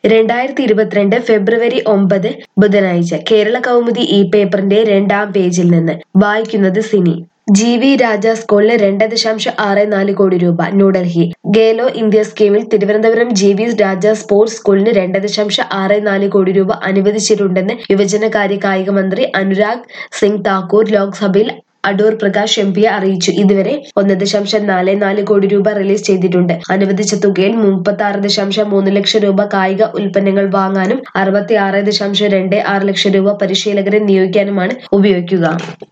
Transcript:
രണ്ടായിരത്തി ഇരുപത്തിരണ്ട് ഫെബ്രുവരി ഒമ്പത് ബുധനാഴ്ച കേരള കൗമുദി ഈ പേപ്പറിന്റെ രണ്ടാം പേജിൽ നിന്ന് വായിക്കുന്നത് സിനി ജി വി രാജ സ്കൂളിന് രണ്ട് ദശാംശം ആറ് നാല് കോടി രൂപ ന്യൂഡൽഹി ഗേലോ ഇന്ത്യ സ്കീമിൽ Thiruvananthapuram G V Raja sports സ്കൂളിന് രണ്ട് ദശാംശം ആറ് നാല് കോടി രൂപ അനുവദിച്ചിട്ടുണ്ടെന്ന് യുവജനകാര്യ കായിക മന്ത്രി അനുരാഗ് സിംഗ് താക്കൂർ ലോക്സഭയിൽ അടൂർ പ്രകാശ് എം പിയെ അറിയിച്ചു ഇതുവരെ ഒന്ന് ദശാംശം നാല് നാല് കോടി രൂപ റിലീസ് ചെയ്തിട്ടുണ്ട് അനുവദിച്ച തുകയിൽ മുപ്പത്തി ആറ് ദശാംശം മൂന്ന് ലക്ഷം രൂപ കായിക ഉൽപ്പന്നങ്ങൾ വാങ്ങാനും അറുപത്തി ആറ് ദശാംശം രണ്ട് ആറ് ലക്ഷം രൂപ പരിശീലകരെ നിയോഗിക്കാനുമാണ് ഉപയോഗിക്കുക